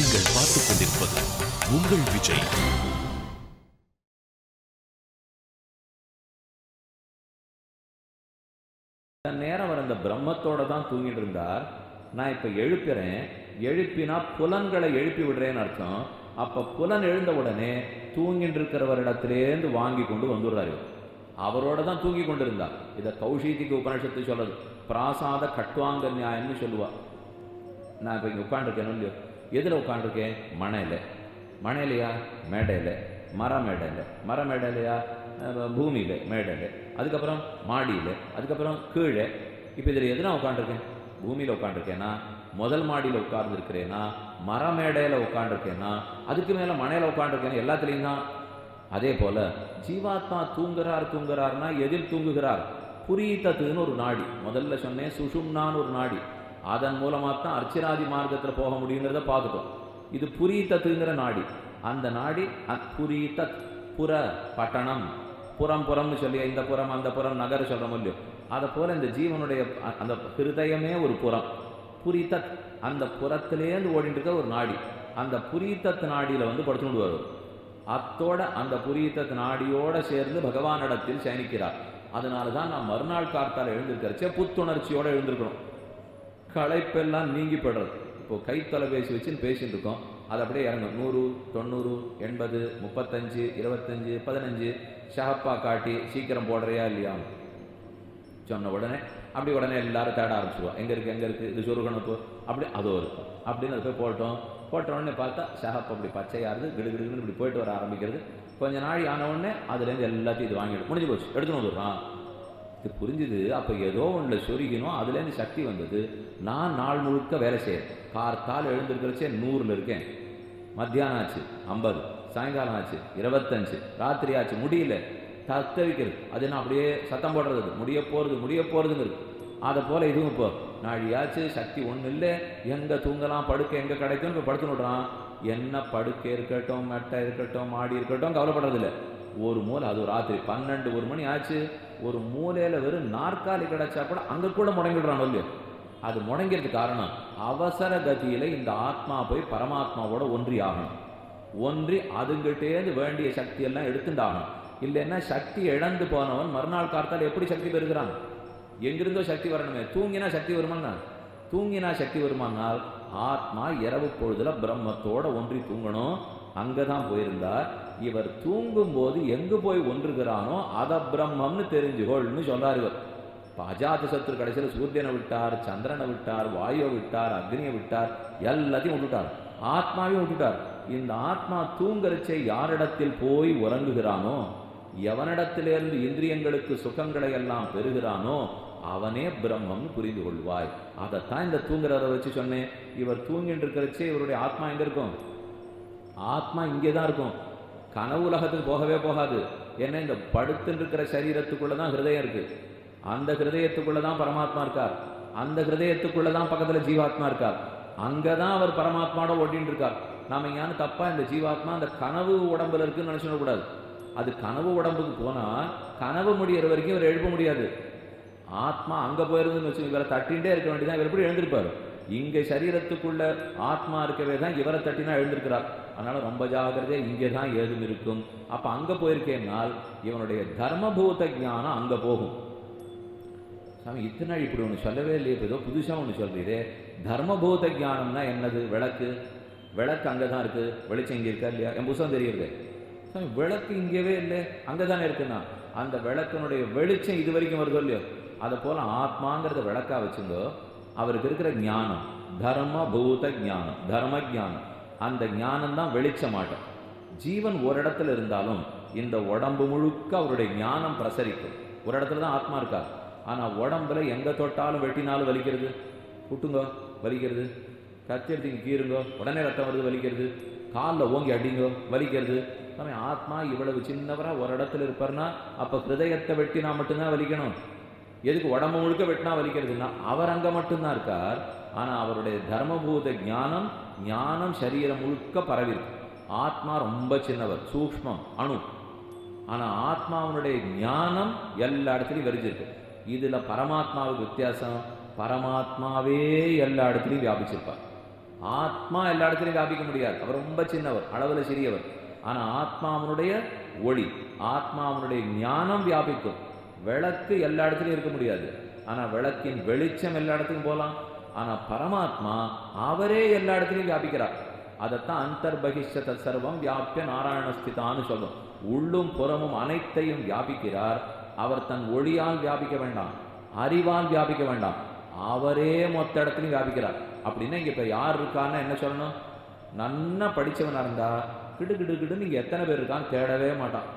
நீங்கள் பார்த்துக் கொண்டிருப்பது உங்கள் விஜய் தன் நேரம் அவர் அந்த பிரம்மத்தோட தான் தூங்கிட்டு இருந்தார் நான் இப்ப எழுப்புறேன் எழுப்பினா புலன்களை எழுப்பி விடுறேன்னு அர்த்தம் அப்ப புலன் எழுந்த உடனே தூங்கிட்டு இருக்கிறவரிடத்திலேருந்து வாங்கி கொண்டு வந்துடுறாரு இவர். அவரோட தான் தூங்கி கொண்டிருந்தார் இதை கௌஷிதிக்கு உபனிஷத்து சொல்றது பிராசாத கட்வாங்க நியாயம்னு சொல்லுவா நான் இப்போ இங்கே உட்காந்துருக்கேன் இல்லையோ எதில் உட்காந்துருக்கேன் மணையில் மணையிலையா மேடையில் மர மேடையில் மர மேடையிலையா அஹ், பூமியில மேடையில் அதுக்கப்புறம் மாடியில் அதுக்கப்புறம் கீழே இப்போ இதில் எதுனா உட்காந்துருக்கேன் பூமியில் உட்காந்துருக்கேனா முதல் மாடியில் உட்கார்ந்துருக்கிறேனா மர மேடையில் உட்காந்துருக்கேனா அதுக்கு மேலே மனையில் உட்காந்துருக்கேனா எல்லாத்துலேயும் தான் அதே போல ஜீவாத்மா தூங்குறார் தூங்குறார்னா எதில் தூங்குகிறார் புரீத்தத்துன்னு ஒரு நாடி முதல்ல சொன்னேன் சுஷும்னான்னு ஒரு நாடி அதன் மூலமா தான் அர்ச்சராதி மார்க்கத்துல போக முடியுங்கிறத பார்த்துட்டோம் இது புரீத்தத்துங்கிற நாடி அந்த நாடி அ- புரீதத் புற பட்டணம் புறம் புறம்னு சொல்லி இந்த புறம் அந்த புறம் நகர சொல்றோம் இல்லையோ அதை போல இந்த ஜீவனுடைய அ- அந்த ஹிருதயமே ஒரு புறம் புரித்தத் அந்த புறத்திலேருந்து ஓடிட்டு இருக்க ஒரு நாடி அந்த புரீத்தத் நாடியில வந்து படுத்துட்டு வருவார் அத்தோட அந்த புரீத்தத் நாடியோட சேர்ந்து பகவானிடத்தில் சயனிக்கிறார் அதனால தான் நான் மறுநாள் கார்த்தால எழுந்திருக்கிறச்சே புத்துணர்ச்சியோட எழுந்திருக்கணும் களைப்பெல்லாம் நீங்கி படுறது இப்போ கை தொலைபேசி வச்சுன்னு பேசிட்டு இருக்கோம் அது அப்படியே இறங்கும் நூறு தொண்ணூறு எண்பது முப்பத்தஞ்சு இருபத்தஞ்சு பதினஞ்சு ஷஹப்பா காட்டி சீக்கிரம் போடுறியா இல்லையா சொன்ன உடனே அப்படி உடனே எல்லாரும் தேட ஆரம்பிச்சிடுவோம் எங்க இருக்கு எங்க இருக்கு இது சொருகணும் இப்போ அப்படி அதோ இருக்கு அப்படின்னு அது போய் போட்டோம் போட்ட உடனே பார்த்தா ஷஹப் அப்படி பச்சையாருது கிடுகிடுன்னு இப்படி போயிட்டு வர ஆரம்பிக்கிறது கொஞ்ச நாள் ஆன உடனே அதுலேருந்து எல்லாத்தையும் இது வாங்கிடும் முடிஞ்சு போச்சு எடுத்துன்னு வந்துடுறான் இது புரிஞ்சுது அப்போ ஏதோ ஒன்றில் சொருகினோம் அதுலேருந்து சக்தி வந்தது நான் நாள் முழுக்க வேலை செய்யறேன் கார்த்தால் எழுந்திருக்கிறச்சே நூறில் இருக்கேன் மத்தியானம் ஆச்சு ஐம்பது சாயங்காலம் ஆச்சு இருபத்தஞ்சு ராத்திரி ஆச்சு முடியல தத்தவிக்கிறது அது என்ன அப்படியே சத்தம் போடுறது அது. முடிய போகிறது முடிய போகிறதுங்கிறது அதை போல இதுவும் இப்போ நாழியாச்சு சக்தி ஒன்றும் இல்லை எங்கே தூங்கலாம் படுக்க எங்கே கிடைக்கும் இப்போ படுத்து விடுறான் என்ன படுக்கை இருக்கட்டும் மெட்டை இருக்கட்டும் மாடி இருக்கட்டும் கவலைப்படுறதில்ல ஒரு மூலை அது ஒரு ராத்திரி பன்னெண்டு ஒரு மணி ஆச்சு ஒரு மூலையில வெறும் நாற்காலி கிடைச்சா கூட அங்க கூட முடங்கிடுறான் இல்லையோ அது முடங்கிறதுக்கு காரணம் அவசர கதியில இந்த ஆத்மா போய் பரமாத்மாவோட ஒன்றி ஆகணும் ஒன்றி அதுங்கிட்டேந்து வேண்டிய சக்தி எல்லாம் எடுத்துட்டாகணும் இல்லைன்னா சக்தி இழந்து போனவன் மறுநாள் காத்தால் எப்படி சக்தி பெறுகிறான் எங்கிருந்தோ சக்தி வரணுமே தூங்கினா சக்தி வருமானா தூங்கினா சக்தி வருமானால் ஆத்மா இரவு பொழுதுல பிரம்மத்தோட ஒன்றி தூங்கணும் அங்கதான் போயிருந்தார் இவர் தூங்கும் போது எங்கு போய் ஒன்றுகிறானோ அத பிரம்மம்னு தெரிஞ்சுகொள்னு சொல்றார் இவர் இப்ப அஜாத சத்ரு கடைசியில் சூரியனை விட்டார் சந்திரனை விட்டார் வாயுவை விட்டார் அக்னியை விட்டார் எல்லாத்தையும் விட்டுட்டார் ஆத்மாவையும் விட்டுட்டார் இந்த ஆத்மா தூங்கரிச்சை யாரிடத்தில் போய் உறங்குகிறானோ எவனிடத்திலிருந்து இந்திரியங்களுக்கு சுகங்களை எல்லாம் பெறுகிறானோ அவனே பிரம்மம்னு புரிந்து கொள்வாய் அதைத்தான் இந்த தூங்குறத வச்சு சொன்னேன் இவர் தூங்கிட்டு இருக்கிறச்சே இவருடைய ஆத்மா எங்க இருக்கும் ஆத்மா இங்கே தான் இருக்கும் கனவு உலகத்துக்கு போகவே போகாது ஏன்னா இந்த படுத்துட்டு இருக்கிற சரீரத்துக்குள்ள தான் ஹிருதயம் இருக்கு அந்த ஹிருதயத்துக்குள்ள தான் பரமாத்மா இருக்கார் அந்த ஹிருதயத்துக்குள்ள தான் பக்கத்துல ஜீவாத்மா இருக்கார் அங்கதான் அவர் பரமாத்மாவோட ஓட்டின்னு இருக்கார் நாம எங்கேயான தப்பா இந்த ஜீவாத்மா அந்த கனவு உடம்புல இருக்குன்னு நினைச்சிட கூடாது அது கனவு உடம்புக்கு போனா கனவு முடியிற வரைக்கும் இவர் எழுப்ப முடியாது ஆத்மா அங்க போயிருந்துன்னு வச்சு இவரை தட்டின்டே இருக்க வேண்டியதான் இவர் எப்படி எழுந்திருப்பாரு இங்க சரீரத்துக்குள்ள ஆத்மா இருக்கவே தான் இவரை தட்டினா எழுந்திருக்கிறார் அதனால ரொம்ப ஜாகிரதையா இங்கே தான் ஏதும் இருக்கும் அப்ப அங்க போயிருக்கேனால் இவனுடைய தர்மபூத ஞானம் அங்க போகும் சாமி இத்தனை நாள் இப்படி ஒன்று சொல்லவே இல்லையே இப்ப ஏதோ புதுசா ஒன்று சொல்றீரே தர்மபூத ஞானம்னா என்னது விளக்கு விளக்கு அங்கே தான் இருக்கு வெளிச்சம் இங்கே இருக்கா இல்லையா என் புத்தகம் தெரியுது சாமி விளக்கு இங்கேவே இல்லை அங்கே தானே இருக்குன்னா அந்த விளக்கினுடைய வெளிச்சம் இது வரைக்கும் வருதோ இல்லையோ அதை போல ஆத்மாங்கிறத விளக்கா வச்சுங்கோ அவருக்கு இருக்கிற ஞானம் தர்ம பூத ஞானம் தர்ம ஞானம் அந்த ஞானம் தான் வெளிச்சமாட்டம் ஜீவன் ஒரு இடத்துல இருந்தாலும் இந்த உடம்பு முழுக்க அவருடைய ஞானம் பிரசரிக்கும் ஒரு இடத்துல தான் ஆத்மா இருக்கா ஆனா உடம்புல எங்க தொட்டாலும் வெட்டினாலும் வலிக்கிறது புட்டுங்க வலிக்கிறது கத்தி எடுத்து கீறுங்க உடனே ரத்தம் வருது வலிக்கிறது காலில் ஓங்கி அடிங்கோ வலிக்கிறது நம்ம ஆத்மா இவ்வளவு சின்னவரா ஒரு இடத்துல இருப்பார்னா அப்ப ஹிருதயத்தை வெட்டினா மட்டும்தான் வலிக்கணும் எதுக்கு உடம்பு முழுக்க வெட்டினா வலிக்கிறதுன்னா அவர் அங்க மட்டும்தான் இருக்கார் ஆனா அவருடைய தர்மபூத ஞானம் ஞானம் சரீரம் முழுக்க பரவிருக்கு ஆத்மா ரொம்ப சின்னவர் சூக்ஷ்மம் அணு ஆனா ஆத்மாவனுடைய ஞானம் எல்லா இடத்துலையும் விரிஞ்சிருக்கு இதுல பரமாத்மாவுக்கு வித்தியாசம் பரமாத்மாவே எல்லா இடத்துலையும் வியாபிச்சிருப்பார் ஆத்மா எல்லா இடத்துலையும் வியாபிக்க முடியாது அவர் ரொம்ப சின்னவர் அளவுல சிறியவர் ஆனா ஆத்மா அவனுடைய ஒளி ஆத்மா அவனுடைய ஞானம் வியாபிக்கும் விளக்கு எல்லா இடத்துலையும் இருக்க முடியாது ஆனா விளக்கின் வெளிச்சம் எல்லா இடத்துக்கும் போகலாம் ஆனா பரமாத்மா அவரே எல்லா இடத்துலையும் வியாபிக்கிறார் அதைத்தான் அந்தர்பகிஷ்ட சர்வம் வியாபிய நாராயணஸ்திதான்னு சொல்லும் உள்ளும் புறமும் அனைத்தையும் வியாபிக்கிறார் அவர் தன் ஒளியால் வியாபிக்க வேண்டாம் அறிவால் வியாபிக்க வேண்டாம் அவரே மொத்த இடத்துலையும் வியாபிக்கிறார் அப்படின்னா இங்க இப்ப யார் இருக்கான்னு என்ன சொல்லணும் நன்னா படிச்சவனா இருந்தா கிடு கிடு கிடுன்னு இங்க எத்தனை பேர் இருக்கான்னு தேடவே மாட்டான்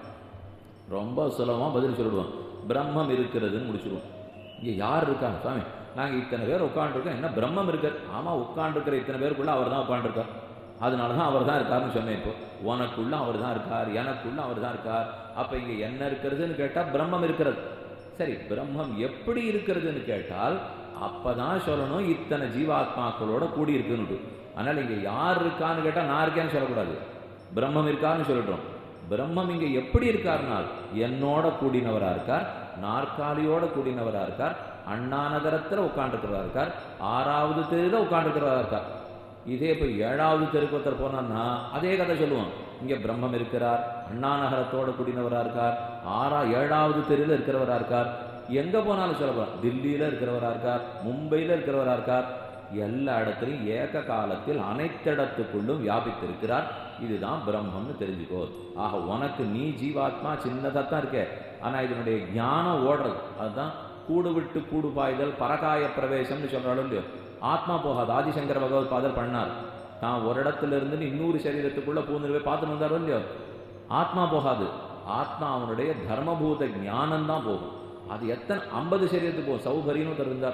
ரொம்ப சுலபமா பதில் சொல்லிடுவோம் பிரம்மம் இருக்கிறதுன்னு முடிச்சிடுவோம் இங்க யார் இருக்காங்க சாமி நாங்க இத்தனை பேர் உட்காந்துருக்கோம் என்ன பிரம்மம் இருக்கார் ஆமா உட்காந்துருக்கிற இத்தனை பேருக்குள்ள அவர் தான் உட்காந்துருக்கார் அதனால தான் அவர் தான் இருக்காருன்னு சொன்னேன் இப்போ உனக்குள்ள அவர் தான் இருக்கார் எனக்குள்ள அவர் தான் இருக்கார் அப்ப இங்க என்ன இருக்கிறதுன்னு கேட்டா பிரம்மம் இருக்கிறது சரி பிரம்மம் எப்படி இருக்கிறதுன்னு கேட்டால் அப்பதான் சொல்லணும் இத்தனை ஜீவாத்மாக்களோட கூடி இருக்குன்னு அதனால இங்க யார் இருக்கான்னு கேட்டா நான் இருக்கேன்னு சொல்லக்கூடாது பிரம்மம் இருக்கான்னு சொல்லிட்டோம் பிரம்மம் இங்க எப்படி இருக்காருனால் என்னோட கூடினவரா இருக்கார் நாற்காலியோட கூடினவரா இருக்கார் அண்ணா நகரத்துல உட்காந்துருக்கிறவரா இருக்கார் ஆறாவது தெருல உட்காந்துருக்கிறவரா இருக்கார் இதே இப்போ ஏழாவது தெருக்கு ஒருத்தர் போனான்னா அதே கதை சொல்லுவோம் இங்க பிரம்மம் இருக்கிறார் அண்ணா நகரத்தோட கூடினவரா இருக்கார் ஆறா ஏழாவது தெருவில் இருக்கிறவரா இருக்கார் எங்க போனாலும் சொல்லலாம் தில்லியில இருக்கிறவரா இருக்கார் மும்பையில இருக்கிறவரா இருக்கார் எல்லா இடத்துலையும் ஏக காலத்தில் அனைத்திடத்துக்குள்ளும் வியாபித்திருக்கிறார் இதுதான் பிரம்மம்னு தெரிஞ்சுக்கோ ஆக உனக்கு நீ ஜீவாத்மா சின்னதா தான் இருக்க ஆனா இதனுடைய ஞானம் ஓடுறது அதுதான் கூடு விட்டு கூடு பாய்தல் பரகாய பிரவேசம்னு சொல்றாலும் இல்லையோ ஆத்மா போகாது ஆதிசங்கர பகவத் பாதர் பண்ணார் தான் ஒரு இடத்துல இருந்து இன்னொரு சரீரத்துக்குள்ள பூந்து போய் பார்த்துட்டு வந்தாரோ இல்லையோ ஆத்மா போகாது ஆத்மா அவனுடைய தர்மபூத ஞானம் தான் போகும் அது எத்தனை ஐம்பது சரீரத்துக்கு போகும் சௌகரியன்னு ஒருத்தர் இருந்தார்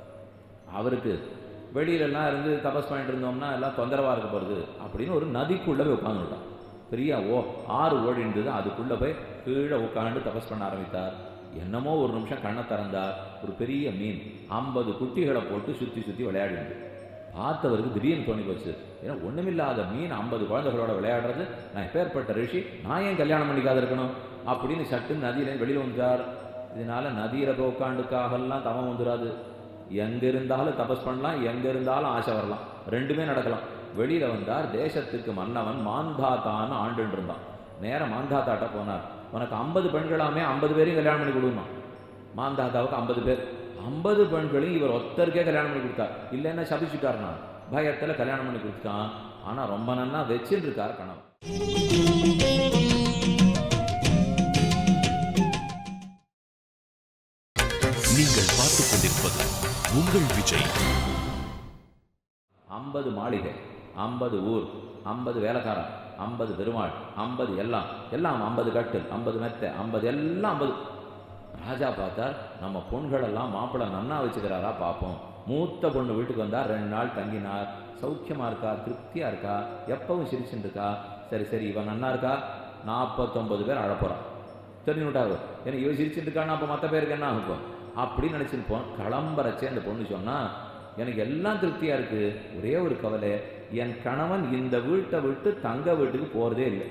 அவருக்கு வெளியிலலாம் இருந்து தபஸ் பண்ணிட்டு இருந்தோம்னா எல்லாம் தொந்தரவா இருக்க போகிறது அப்படின்னு ஒரு நதிக்குள்ள போய் உட்காந்துட்டான் பெரிய ஓ ஆறு ஓடி இருந்தது அதுக்குள்ள போய் கீழே உட்காந்து தபஸ் பண்ண ஆரம்பித்தார் என்னமோ ஒரு நிமிஷம் கண்ணை திறந்தார் ஒரு பெரிய மீன் ஐம்பது குட்டிகளை போட்டு சுத்தி சுத்தி விளையாடிண்டு பார்த்தவருக்கு திடீர்னு தோணி போச்சு ஏன்னா ஒண்ணுமில்லாத மீன் ஐம்பது குழந்தைகளோட விளையாடுறது நான் எப்பேற்பட்ட ரிஷி நான் ஏன் கல்யாணம் பண்ணிக்காத இருக்கணும் அப்படின்னு சட்டுன்னு நதியில வெளியில் வந்தார் இதனால நதியில போய் உட்காந்துக்காகலாம் தவம் வந்துடாது எங்க இருந்தாலும் தபஸ் பண்ணலாம் எங்க இருந்தாலும் ஆசை வரலாம் ரெண்டுமே நடக்கலாம் வெளியில வந்தார் தேசத்துக்கு மன்னவன் மாந்தாத்தான்னு ஆண்டுன்னு இருந்தான் நேரா மாந்தாத்தாட்ட போனார் உனக்கு ஐம்பது பெண்களாமே ஐம்பது பேரையும் கல்யாணம் பண்ணி கொடுமா மாந்தாத்தாவுக்கு ஐம்பது பேர் ஐம்பது பெண்களையும் இவர் ஒத்தருக்கே கல்யாணம் பண்ணி கொடுத்தார் இல்லைன்னா சபிச்சுட்டார்னா பயத்துல கல்யாணம் பண்ணி கொடுத்தான் ஆனா ரொம்ப நன்னா வச்சுட்டு இருக்கார் கணவன் நீங்கள் பார்த்துக் கொண்டிருப்பது உங்கள் விஜய் ஐம்பது மாளிகை ஐம்பது ஊர் ஐம்பது வேலைக்காரன் ஐம்பது பெருமாள் ஐம்பது எல்லாம் எல்லாம் ஐம்பது கட்டு ஐம்பது மெத்தை ஐம்பது எல்லாம் ஐம்பது ராஜா பார்த்தார் நம்ம பொண்களெல்லாம் மாப்பிள்ளை நன்னா வச்சுக்கிறாரா பார்ப்போம் மூத்த பொண்ணு வீட்டுக்கு வந்தார் ரெண்டு நாள் தங்கினார் சௌக்கியமா இருக்கா திருப்தியா இருக்கா எப்பவும் சிரிச்சுட்டு இருக்கா சரி சரி இவன் நன்னா இருக்கா நாற்பத்தொன்பது பேர் அழப்போறான் தெரிஞ்சுட்டாரு ஏன்னா இவன் சிரிச்சுட்டு இருக்கான்னா அப்போ மற்ற பேருக்கு என்ன ஆகும் அப்படின்னு நினச்சிருப்போம் கிளம்புறச்சே அந்த பொண்ணு சொன்னா எனக்கு எல்லாம் திருப்தியா இருக்கு ஒரே ஒரு கவலை என் கணவன் இந்த வீட்டை விட்டு தங்க வீட்டுக்கு போறதே இல்லை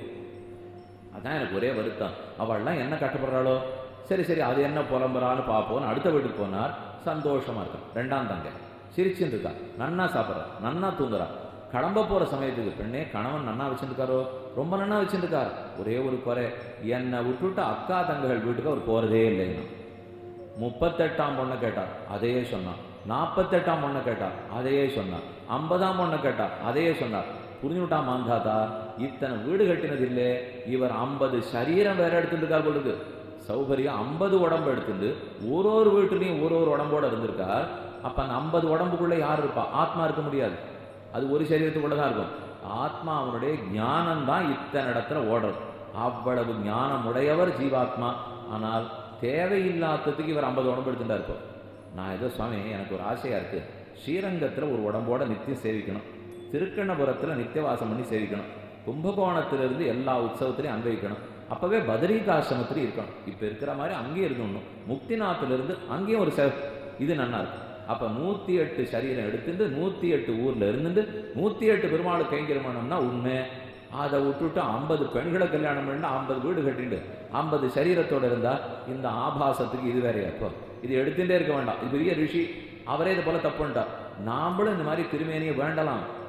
அதான் எனக்கு ஒரே வருத்தம் அவள்லாம் என்ன கட்டப்படுறாளோ சரி சரி அது என்ன புலம்புறான்னு பார்ப்போம்னு அடுத்த வீட்டுக்கு போனார் சந்தோஷமா இருக்கான் ரெண்டாம் தங்க சிரிச்சுட்டு இருக்கா நன்னா சாப்பிட்றா நன்னா தூங்குறா கிளம்ப போற சமயத்துக்கு பெண்ணே கணவன் நன்னா வச்சுருக்காரோ ரொம்ப நன்னா வச்சுருக்கார் ஒரே ஒரு குறை என்னை விட்டுட்டு அக்கா தங்ககள் வீட்டுக்கு அவர் போறதே இல்லைன்னா முப்பத்தெட்டாம் பொண்ணை கேட்டார் அதையே சொன்னான் நாற்பத்தெட்டாம் பொண்ணை கேட்டார் அதையே சொன்னார் ஐம்பதாம் பொண்ணை கேட்டார் அதையே சொன்னார் புரிஞ்சுவிட்டா மாந்தாதா இத்தனை வீடு கட்டினது இல்லை இவர் ஐம்பது சரீரம் வேற எடுத்துட்டு இருக்கார் பொழுது சௌகரியம் ஐம்பது உடம்பு எடுத்துட்டு ஒரு ஒரு வீட்டுலையும் ஒரு ஒரு உடம்போட இருந்திருக்கார் அப்ப அந்த ஐம்பது உடம்புக்குள்ள யார் இருப்பா ஆத்மா இருக்க முடியாது அது ஒரு சரீரத்துக்குள்ள தான் இருக்கும் ஆத்மா அவனுடைய ஞானம் தான் இத்தனை இடத்துல ஓடுறது அவ்வளவு ஞானம் உடையவர் ஜீவாத்மா ஆனால் தேவையில்லாததுக்கு இவர் ஐம்பது உடம்பு எடுத்துட்டா இருப்பார் நான் ஏதோ சுவாமி எனக்கு ஒரு ஆசையா இருக்கு ஸ்ரீரங்கத்தில் ஒரு உடம்போட நித்தியம் சேவிக்கணும் திருக்கண்ணபுரத்தில் நித்தியவாசம் பண்ணி சேவிக்கணும் கும்பகோணத்திலிருந்து எல்லா உற்சவத்திலையும் அனுபவிக்கணும் அப்பவே பதரிகாசிரமத்திலையும் இருக்கணும் இப்போ இருக்கிற மாதிரி அங்கேயும் இருக்கணும் முக்திநாத்திலிருந்து அங்கேயும் ஒரு செ- இது நன்னா இருக்கும் அப்ப நூத்தி எட்டு சரீரம் எடுத்துட்டு நூத்தி எட்டு ஊர்ல இருந்துட்டு நூத்தி எட்டு பெருமாள் கைங்கரமானோம்னா உண்மை அதை விட்டுட்டு ஐம்பது பெண்களை கல்யாணம் பண்ணிட்டு ஐம்பது வீடு கட்டிட்டு ஐம்பது சரீரத்தோட இருந்தா இந்த ஆபாசத்துக்கு இது வேறையா இப்போ இது எடுத்துட்டே இருக்க வேண்டாம் இது பெரிய ரிஷி அவரே இது போல தப்பு பண்ணிட்டார் நாமளும் இந்த மாதிரி திருமேனியை வேண்டலாம்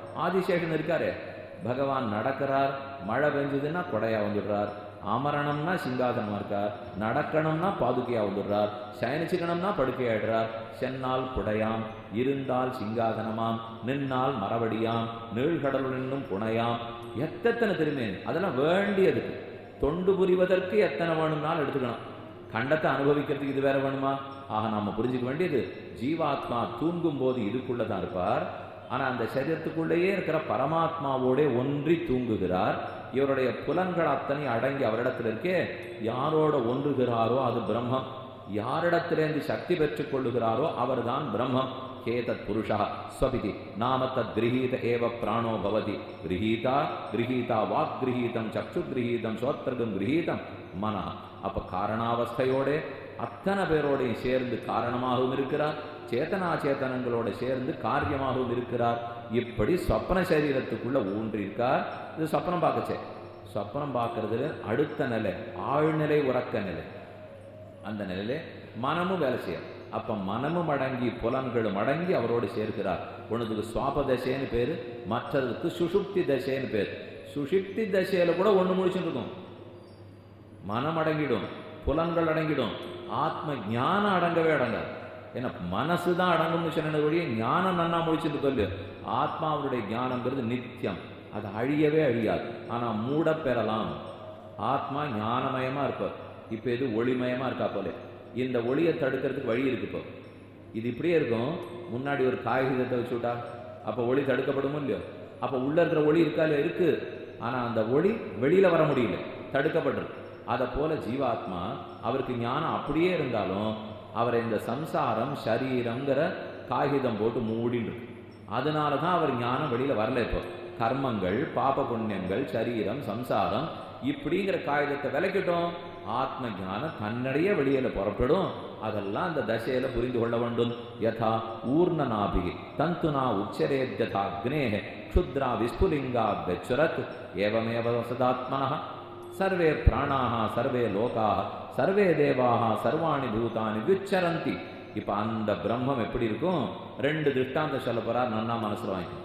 ஆதிசேஷன் இருக்காரே பகவான் நடக்கிறார் மழை பெஞ்சதுன்னா கொடையா வந்துடுறார் அமரணம்னா சிங்காசனமா இருக்கார் நடக்கணும்னா பாதுகையா வந்துடுறார் சயனிச்சுக்கணும்னா படுக்கையாயிடுறார் சென்னால் குடையாம் இருந்தால் சிங்காசனமாம் நின்னால் மரவடியாம் நீழ்கடலுடனும் புனையாம் எத்தனை திரும்பேன் அதெல்லாம் வேண்டியதுக்கு தொண்டு புரிவதற்கு எத்தனை வேணும்னாலும் எடுத்துக்கணும் கண்டத்தை அனுபவிக்கிறதுக்கு இது வேற வேணுமா ஆக நாம புரிஞ்சுக்க வேண்டியது ஜீவாத்மா தூங்கும் போது இதுக்குள்ள தான் இருப்பார் ஆனா அந்த சரீரத்துக்குள்ளேயே இருக்கிற பரமாத்மாவோட ஒன்றி தூங்குகிறார் இவருடைய புலன்கள் அத்தனை அடங்கி அவரிடத்தில் இருக்கே யாரோட ஒன்றுகிறாரோ அது பிரம்மம் யாரிடத்திலேருந்து சக்தி பெற்றுக் கொள்ளுகிறாரோ அவர்தான் பிரம்மம் கேதத் புருஷா ஸ்வபிதி நாம தத் கிரகீத ஏவ பிராணோ பவதி கிரகீதா கிரகீதா வாக் கிரகீதம் சக்ஷு கிரகீதம் சோத்திரகம் கிரகீதம் மன அப்ப காரணாவஸ்தையோட அத்தனை பேரோடையும் சேர்ந்து காரணமாகவும் இருக்கிறார் சேத்தனா சேத்தனங்களோட சேர்ந்து காரியமாகவும் இருக்கிறார் இப்படி சொப்பன சரீரத்துக்குள்ள ஊன்றி இருக்கார் இது சொப்பனம் பார்க்கச்சே சொப்பனம் பார்க்கறதுல அடுத்த நிலை ஆழ்நிலை உறக்க நிலை அந்த நிலையில மனமும் வேலை செய்யும் அப்ப மனமும் அடங்கி புலன்களும் அடங்கி அவரோடு சேர்க்கிறார் ஒன்றுக்கு சுவாப தசைன்னு பேரு மற்றதுக்கு சுஷுப்தி தசைன்னு பேர் சுஷுப்தி தசையில கூட ஒண்ணு முடிச்சுட்டு இருக்கும் மனம் அடங்கிடும் புலன்கள் அடங்கிடும் ஆத்ம ஞானம் அடங்கவே அடங்காது ஏன்னா மனசு தான் அடங்கும்னு சொன்னது வழியே ஞானம் நன்னா முடிச்சுட்டு சொல்லு ஆத்மாவுடைய ஞானங்கிறது நித்தியம் அது அழியவே அழியாது ஆனா மூட பெறலாம் ஆத்மா ஞானமயமா இருப்பார் இப்ப இது ஒளிமயமா இருக்கா போல இந்த ஒளியை தடுக்கிறதுக்கு வழி இருக்கு இப்போ இது இப்படியே இருக்கும் முன்னாடி ஒரு காகிதத்தை வச்சு விட்டா அப்ப ஒளி தடுக்கப்படுமோ இல்லையோ அப்ப உள்ள இருக்கிற ஒளி இருக்கா இல்லையா இருக்கு ஆனா அந்த ஒளி வெளியில வர முடியல தடுக்கப்பட்டிருக்கு அதை போல ஜீவாத்மா அவருக்கு ஞானம் அப்படியே இருந்தாலும் அவரை இந்த சம்சாரம் சரீரங்கிற காகிதம் போட்டு மூடின்னு இருக்கு அதனால தான் அவர் ஞானம் வெளியில வரல இப்போ கர்மங்கள் பாப புண்ணியங்கள் சரீரம் சம்சாரம் இப்படிங்கிற காகிதத்தை விளக்கிட்டோம் ஆத்ம ஞானம் தன்னடையே வெளியில புறப்படும் அதெல்லாம் அந்த தசையில புரிந்து கொள்ள வேண்டும் யதா ஊர்ணநாபி தந்துனா உச்சரேத்யதா அக்னேஹ க்ஷுத்ரா விஸ்புலிங்கா வெச்சுரத் ஏவமேவ வசதாத்மனः சர்வே பிராணாக சர்வே லோகாக சர்வே தேவாக சர்வாணி பூதானி விச்சரந்தி இப்ப அந்த பிரம்மம் எப்படி இருக்கும் ரெண்டு திருஷ்டாந்தம் சொல்ல போறார் நன்னா மனசுல வாங்கிக்கணும்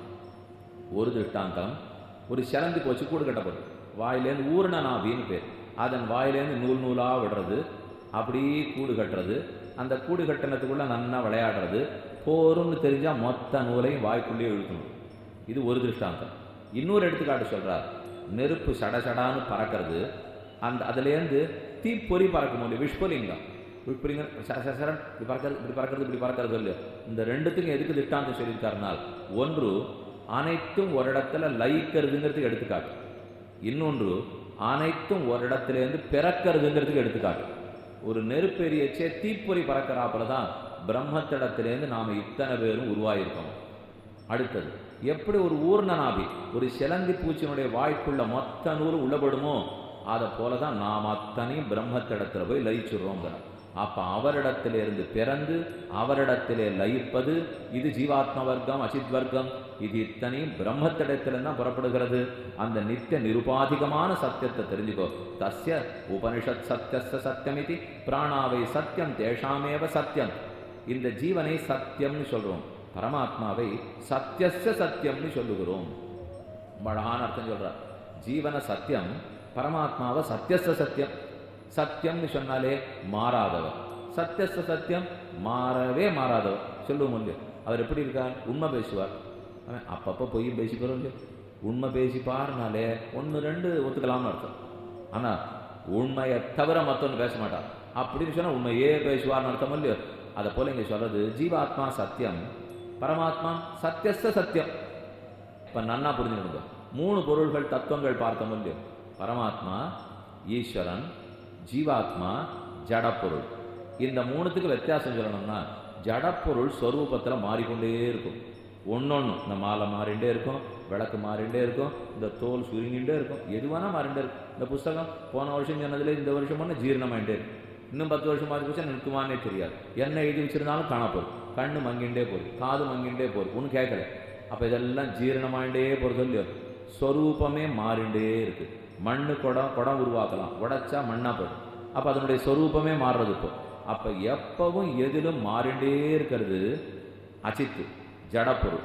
ஒரு திருஷ்டாந்தம் ஒரு சிலந்தி போச்சு கூடு கட்டப்படும் வாயிலேருந்து ஊர்ண நாபின்னு பேர் அதன் வாயிலேருந்து நூல் நூலா விடுறது அப்படி கூடு கட்டுறது அந்த கூடு கட்டினத்துக்குள்ள நன்னா விளையாடுறது போரும்னு தெரிஞ்சா மொத்த நூலையும் வாய்க்குள்ளேயே இழுக்கணும் இது ஒரு திருஷ்டாந்தம் இன்னொரு எடுத்துக்காட்டு சொல்றார் நெருப்பு சடசடான்னு பறக்கிறது அந்த அதுலேருந்து தீப்பொறி பறக்க முடியும் விஷ்பலிங்கம் விஷ்பலிங்கம் ச- ச- சரண் இப்படி பறக்கிறது இப்படி பறக்கிறது இப்படி பறக்கிறது இல்லையோ இந்த ரெண்டுத்துக்கும் எதுக்கு திட்டாந்தம் சொல்லியிருக்காருனால் ஒன்று அனைத்தும் ஒரு இடத்துல லயிக்கிறதுங்கிறதுக்கு எடுத்துக்காட்டு இன்னொன்று அனைத்தும் ஒரு இடத்துலேருந்து பிறக்கிறதுங்கிறதுக்கு எடுத்துக்காட்டு ஒரு நெருப்பு எரியச்சே தீப்பொறி பறக்கிறாப்புல தான் பிரம்மத்திடத்திலேருந்து நாம் இத்தனை பேரும் உருவாயிருக்கோம் அடுத்தது எப்படி ஒரு ஊர்ணநாபி ஒரு சிலந்தி பூச்சியினுடைய வாய்க்குள்ள மொத்த நூறு உள்ளபடுமோ அதை போல தான் நாம் அத்தனையும் பிரம்மத்திடத்துல போய் லயிச்சுடுறோங்கிற அப்ப அவரிடத்திலிருந்து பிறந்து அவரிடத்திலே லயிப்பது இது ஜீவாத்ம வர்க்கம் அசித் வர்க்கம் இது இத்தனையும் பிரம்மத்திடத்திலிருந்து தான் புறப்படுகிறது அந்த நித்திய நிருபாதிகமான சத்தியத்தை தெரிஞ்சுக்கோ தஸ்ய உபனிஷத் சத்தியஸ்ய சத்தியமிதி பிராணாவை சத்தியம் தேஷாமேவ சத்தியம் இந்த ஜீவனை சத்தியம்னு சொல்றோம் பரமாத்மாவை சத்தியஸ்ய சத்தியம்னு சொல்லுகிறோம் ரொம்ப அழகான அர்த்தம் சொல்றார் ஜீவன சத்தியம் பரமாத்மாவை சத்தியஸ்த சத்தியம் சத்தியம்னு சொன்னாலே மாறாதவர் சத்தியஸ்த சத்தியம் மாறவே மாறாதவர் சொல்லுவோம் இல்லையோ அவர் எப்படி இருக்கார் உண்மை பேசுவார் அவன் அப்பப்போ பொய் பேசிப்பாரோ இல்லையோ உண்மை பேசிப்பார்னாலே ஒன்று ரெண்டு ஒத்துக்கலாம்னு அர்த்தம் ஆனா உண்மையை தவிர மற்றொன்று பேச மாட்டார் அப்படின்னு சொன்னா உண்மையே பேசுவார்னு அர்த்தம் இல்லையோ அதை போல இங்க சொல்றது ஜீவாத்மா சத்தியம் பரமாத்மா சத்தியஸ்த சத்தியம் இப்ப நன்னா புரிஞ்சுக்கணுங்க மூணு பொருள்கள் தத்துவங்கள் பார்த்தோம் இல்லையோ பரமாத்மா ஈஸ்வரன் ஜீவாத்மா ஜடப்பொருள் இந்த மூணுத்துக்கு வித்தியாசம் சொல்லணும்னா ஜடப்பொருள் ஸ்வரூபத்துல மாறிக்கொண்டே இருக்கும் ஒன்னொன்னு இந்த மாலை மாறிண்டே இருக்கும் விளக்கு மாறிண்டே இருக்கும் இந்த தோல் சுருங்கிண்டே இருக்கும் எது வேணா மாறிண்டே இருக்கும் இந்த புஸ்தகம் போன வருஷம் சொன்னதுல இந்த வருஷம் ஒன்று ஜீரணமாயிட்டே இருக்கும் இன்னும் பத்து வருஷம் மாறி போச்சா நிற்குமானே தெரியாது என்ன எழுதி வச்சிருந்தாலும் காணப்போகுது கண்ணு மங்கிண்டே போகுது காது மங்கிண்டே போகுது ஒன்றும் கேட்கல அப்ப இதெல்லாம் ஜீரணமாயிண்டே போறது இல்லையோ ஸ்வரூபமே மாறிண்டே இருக்கு மண்ணு குடம் குடம் உருவாக்கலாம் உடைச்சா மண்ணா போயிடும் அப்ப அதனுடைய ஸ்வரூபமே மாறுறது இப்போ அப்ப எப்பவும் எதிலும் மாறிண்டே இருக்கிறது அச்சித்து ஜடப்பொருள்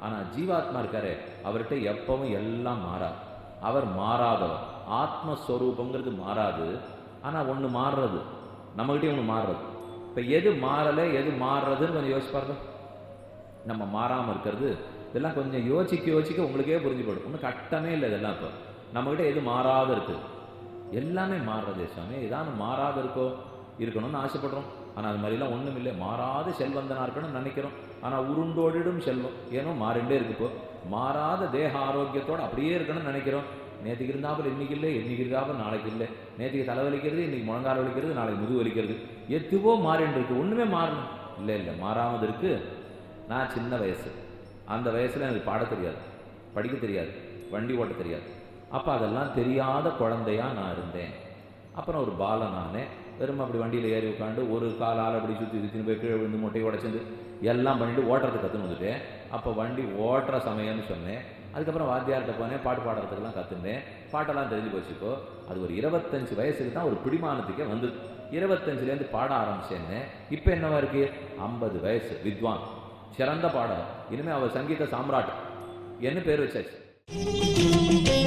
ஆனா ஜீவாத்மா இருக்காரே அவர்கிட்ட எப்பவும் எல்லாம் மாறாது அவர் மாறாதவர் ஆத்மஸ்வரூபங்கிறது மாறாது ஆனா ஒண்ணு மாறுறது நம்மகிட்டயும் ஒண்ணு மாறுறது இப்ப எது மாறல எது மாறுறதுன்னு கொஞ்சம் யோசிச்சு பாருங்க நம்ம மாறாம இருக்கிறது இதெல்லாம் கொஞ்சம் யோசிக்க யோசிக்க உங்களுக்கே புரிஞ்சு போடும் ஒன்றும் கட்டமே இல்லை இதெல்லாம் இப்போ நம்மகிட்ட எது மாறாத இருக்கு எல்லாமே மாறுறதே சுவாமி ஏதாவது மாறாத இருக்கோ இருக்கணும்னு ஆசைப்படுறோம் ஆனால் அது மாதிரிலாம் ஒன்றும் இல்லை மாறாத செல்வந்தனா இருக்கணும்னு நினைக்கிறோம் ஆனால் உருண்டோடிடும் செல்வம் ஏனோ மாறிண்டே இருக்கு இப்போ மாறாத தேக ஆரோக்கியத்தோட அப்படியே இருக்கணும்னு நினைக்கிறோம் நேற்றுக்கு இருந்தாப்புல இன்னைக்கு இல்லை இன்னைக்கு இருந்தாப்புல நாளைக்கு இல்லை நேற்றுக்கு தலை வலிக்கிறது இன்னைக்கு முழங்கால் வலிக்கிறது நாளைக்கு முதுகு வலிக்கிறது எதுவோ மாறிண்டு இருக்கு ஒன்றுமே மாறணும் இல்லை இல்லை மாறாமல் இருக்கு நான் சின்ன வயசு அந்த வயசுல எனக்கு பாட தெரியாது படிக்க தெரியாது வண்டி ஓட்ட தெரியாது அப்போ அதெல்லாம் தெரியாத குழந்தையா நான் இருந்தேன் அப்புறம் ஒரு பாலன் நானே வெறும் அப்படி வண்டியில் ஏறி உட்காந்து ஒரு காலால் அப்படி சுற்றி சுற்றின்னு போய் கீழே விழுந்து முட்டையை உடச்சிருந்து எல்லாம் பண்ணிட்டு ஓட்டுறதுக்கு கற்றுன்னு வந்துட்டேன் அப்போ வண்டி ஓட்டுற சமயம்னு சொன்னேன் அதுக்கப்புறம் வாத்தியார்கிட்ட போனேன் பாட்டு பாடுறதுக்கெல்லாம் கற்றுனேன் பாட்டெல்லாம் தெரிஞ்சு போச்சுக்கோ அது ஒரு இருபத்தஞ்சு வயசுக்கு தான் ஒரு பிடிமானத்துக்கே வந்தது இருபத்தஞ்சுலேருந்து பாட ஆரம்பிச்சேன்னு இப்போ என்னவா இருக்கு ஐம்பது வயசு வித்வான் சிறந்த பாடகர் இனிமே அவர் சங்கீத சாம்ராட் என்ன பேர் வச்சாச்சு